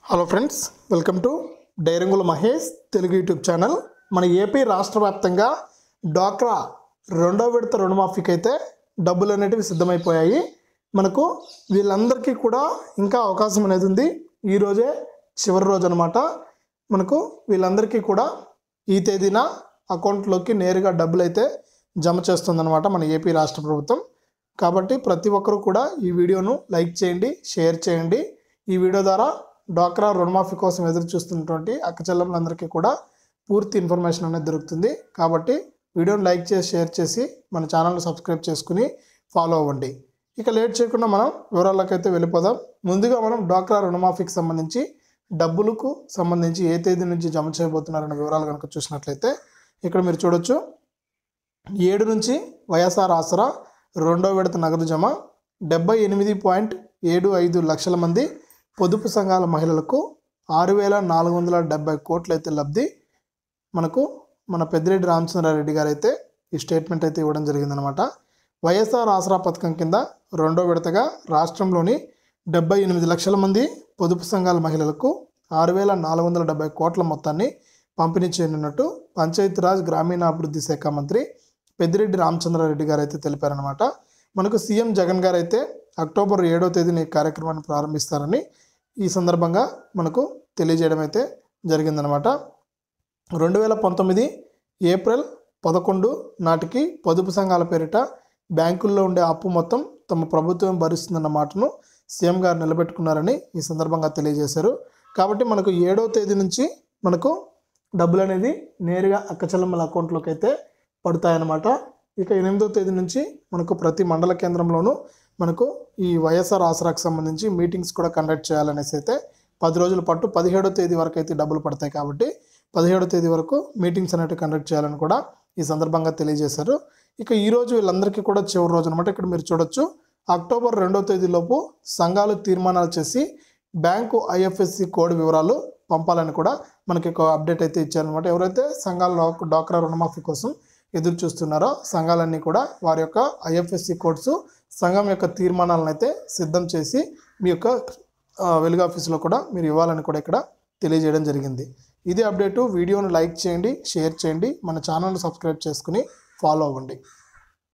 hello friends welcome to డైరంగుల Mahesh Telugu YouTube channel మన AP రాష్ట్ర వ్యాప్తంగా డ్వాక్రా రెండో విడత రుణమాఫీకి అయితే డబ్బులు అనేటివి సిద్ధమైపోయాయి మనకు వీళ్ళందరికీ కూడా ఇంకా అవకాశం అనేది ఉంది ఈరోజే చివరి రోజు అనమాట మనకు వీళ్ళందరికీ కూడా ఈ తేదీన అకౌంట్లోకి నేరుగా డబ్బులు అయితే జమ చేస్తుందన్నమాట మన ఏపీ రాష్ట్ర ప్రభుత్వం కాబట్టి ప్రతి ఒక్కరూ కూడా ఈ వీడియోను లైక్ చేయండి షేర్ చేయండి ఈ వీడియో ద్వారా డ్వాక్రా రుణమాఫీ కోసం ఎదురు చూస్తున్నటువంటి అక్క చెల్లెములందరికీ కూడా పూర్తి ఇన్ఫర్మేషన్ అనేది దొరుకుతుంది కాబట్టి వీడియోని లైక్ చేసి షేర్ చేసి మన ఛానల్ని సబ్స్క్రైబ్ చేసుకుని ఫాలో అవ్వండి ఇక లేట్ చేయకుండా మనం వివరాల్లోకి అయితే వెళ్ళిపోదాం ముందుగా మనం డ్వాక్రా రుణమాఫీకి సంబంధించి డబ్బులకు సంబంధించి ఏ తేదీ నుంచి జమ చేయబోతున్నారనే వివరాలు కనుక చూసినట్లయితే ఇక్కడ మీరు చూడొచ్చు ఏడు నుంచి వైఎస్ఆర్ ఆసరా రెండో విడత నగదు జమ డెబ్బై ఎనిమిది పాయింట్ ఏడు ఐదు లక్షల మంది పొదుపు సంఘాల మహిళలకు ఆరు వేల నాలుగు వందల డెబ్బై కోట్లు అయితే లబ్ధి మనకు మన పెద్దిరెడ్డి రామచంద్రారెడ్డి గారు అయితే ఈ స్టేట్మెంట్ అయితే ఇవ్వడం జరిగిందనమాట వైఎస్ఆర్ ఆసరా పథకం కింద రెండో విడతగా రాష్ట్రంలోని డెబ్బై ఎనిమిది లక్షల మంది పొదుపు సంఘాల మహిళలకు ఆరు వేల నాలుగు వందల డెబ్బై కోట్ల మొత్తాన్ని పంపిణీ చేయనున్నట్టు పంచాయతీరాజ్ గ్రామీణాభివృద్ధి శాఖ మంత్రి పెద్దిరెడ్డి రామచంద్రారెడ్డి గారు అయితే తెలిపారనమాట మనకు సీఎం జగన్ గారు అయితే అక్టోబర్ ఏడో తేదీన ఈ కార్యక్రమాన్ని ప్రారంభిస్తారని ఈ సందర్భంగా మనకు తెలియజేయడం అయితే జరిగిందనమాట రెండు వేల పంతొమ్మిది ఏప్రిల్ పదకొండు నాటికి పొదుపు సంఘాల పేరిట బ్యాంకుల్లో ఉండే అప్పు మొత్తం తమ ప్రభుత్వం భరిస్తుందన్న మాటను సీఎం గారు నిలబెట్టుకున్నారని ఈ సందర్భంగా తెలియజేశారు కాబట్టి మనకు ఏడో తేదీ నుంచి మనకు డబ్బులు అనేది నేరుగా అక్కచెల్లమ్మల అకౌంట్లోకి అయితే పడతాయన్నమాట ఇక ఎనిమిదో తేదీ నుంచి మనకు ప్రతి మండల కేంద్రంలోనూ మనకు ఈ వైఎస్ఆర్ ఆసరాకు సంబంధించి మీటింగ్స్ కూడా కండక్ట్ చేయాలనేసి అయితే పది రోజుల పాటు పదిహేడో తేదీ వరకు అయితే డబ్బులు పడతాయి కాబట్టి పదిహేడో తేదీ వరకు మీటింగ్స్ అనేవి కండక్ట్ చేయాలని కూడా ఈ సందర్భంగా తెలియజేశారు ఇక ఈ రోజు వీళ్ళందరికీ కూడా చివరి రోజు అనమాట ఇక్కడ మీరు చూడొచ్చు అక్టోబర్ రెండో తేదీలోపు సంఘాలు తీర్మానాలు చేసి బ్యాంకు ఐఎఫ్ఎస్సి కోడ్ వివరాలు పంపాలని కూడా మనకి ఒక అప్డేట్ అయితే ఇచ్చారనమాట ఎవరైతే సంఘాల డాక్రా రుణమాఫీ కోసం ఎదురు చూస్తున్నారో సంఘాలన్నీ కూడా వారి యొక్క ఐఎఫ్ఎస్సి కోడ్స్ సంఘం యొక్క తీర్మానాలను అయితే సిద్ధం చేసి మీ యొక్క ఆ, వెలుగు ఆఫీసులో కూడా మీరు ఇవ్వాలని కూడా ఇక్కడ తెలియజేయడం జరిగింది ఇదే అప్డేటు వీడియోను లైక్ చేయండి షేర్ చేయండి మన ఛానల్ని సబ్స్క్రైబ్ చేసుకుని ఫాలో అవ్వండి